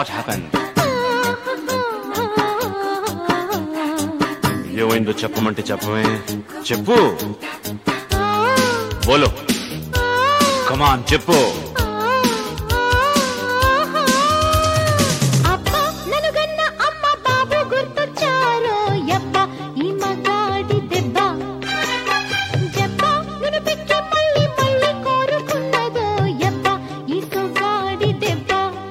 What happen ఏమైందో చెప్పమంటే చెప్పమే చెప్పు బోలో కమాన్ చెప్పు అబ్బా నన్ను గన్న అమ్మ బాబు గుర్తొచ్చారో యబ్బ ఈ మగాడి దెబ్బ జబ్బ నన్ను పెట్టి మళ్ళీ మళ్ళీ కోరుకున్నదో యబ్బ ఈ సొగాడి దెబ్బ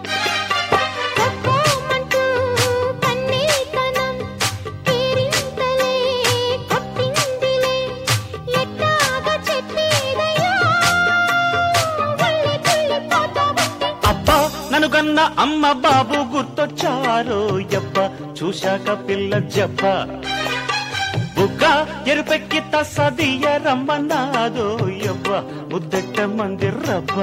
తక్కువమంటూ కన్నీతనం తీరింతలే కొట్టిందిలే ఎట్టాగా చెప్పేదయ్యా మళ్ళీ తుళ్ళిపోతా ఉంటే అబ్బా నన్ను కన్న అమ్మ బాబు గుర్తొచ్చారో యబ్బ చూశాక పిల్ల జబ్బ బుగ్గ ఎరుపెక్కి తసదియ రమ్మన్నాదో యబ్బ ముద్దెట్ట మంది రబ్బ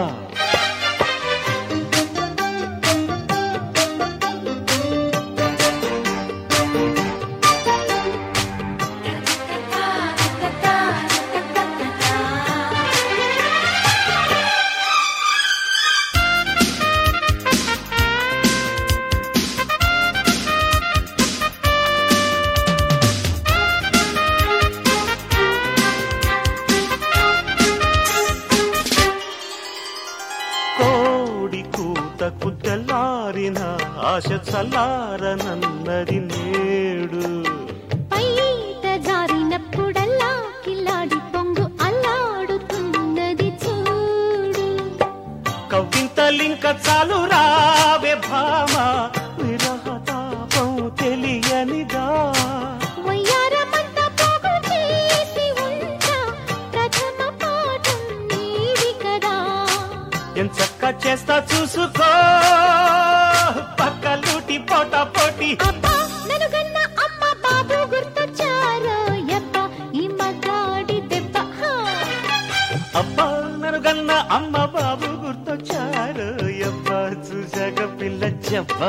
కోడి కూతకు తెల్లారిన ఆశ చల్లారనన్నది నేడు పైట జారినప్పుడల్లా కిల్లాడి పొంగు అల్లాడుతున్నది చూడు కవ్వింతలింక చాలు రావే భామ విరహతాపం తెలియనిదా వయ్యారమంతా పోగు చేసి ఉంటా ప్రథమ పాఠం నీది కదా ఎంచక్క చేస్తా చూసుకో పక్కలూటి పోట పోటీ అబ్బా నన్ను గన్న అమ్మ బాబు గుర్తొచ్చారో యబ్బ ఈ మగాడి దెబ్బ హా. అబ్బా నన్ను గన్న అమ్మ బాబు గుర్తొచ్చారు అబ్బా చూశాక పిల్ల చెప్ప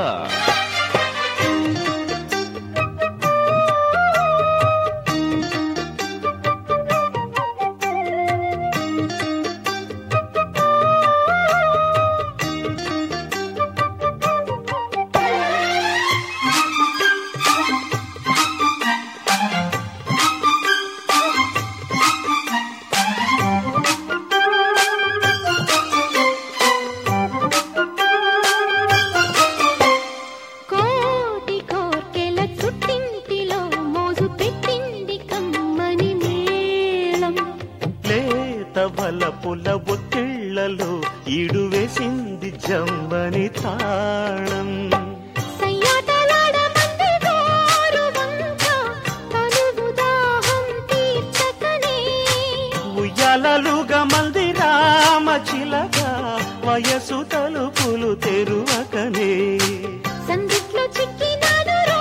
కోటి కోర్కెల చుట్టింటిలో మోజు పెట్టింది కమ్మని మేళం లేత బలపుల ఒత్తిళ్లలో ఈడు వేసింది జమ్మని తాళం సయ్యాటలాడమంది గోరు వంక తనువు దాహం తీర్చకనే ఉయ్యాలలుగా మంది రామ చిలక వయసు తలుపులు తెరువకనే సందిట్లో చిక్కినాడు రో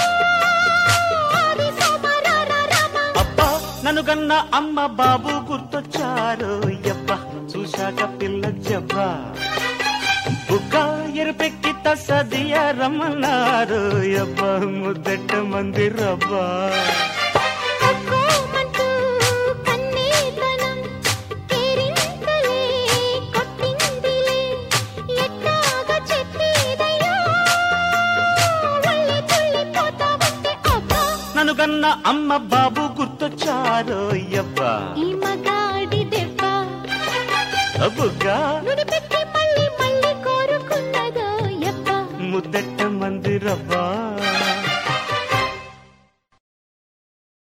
ఆది సోమరార రామ అబ్బా నన్ను గన్న అమ్మ బాబు గుర్తొచ్చారు యబ్బ చూశాక పిల్ల జబ్బ బుక్క ఎరుపెక్కి తసదియ రమ్మన్నారు యబ్బ ముద్దెట్ట మంది రబ్బా తక్కువమంటూ కన్నీతనం తీరింతలే కొట్టిందిలే ఎట్టాగా చెప్పేదయ్యా మళ్ళీ తుళ్ళిపోతా ఉంటే అబ్బా నన్ను కన్న అమ్మ బాబు గుర్తొచ్చారు యబ్బ ఈ మగాడి దెబ్బ బుగ్గా నుడి పెట్టి మళ్ళీ మళ్ళీ కోరుకున్నదో యబ్బ ముద్దెట్ట మంది రబ్బా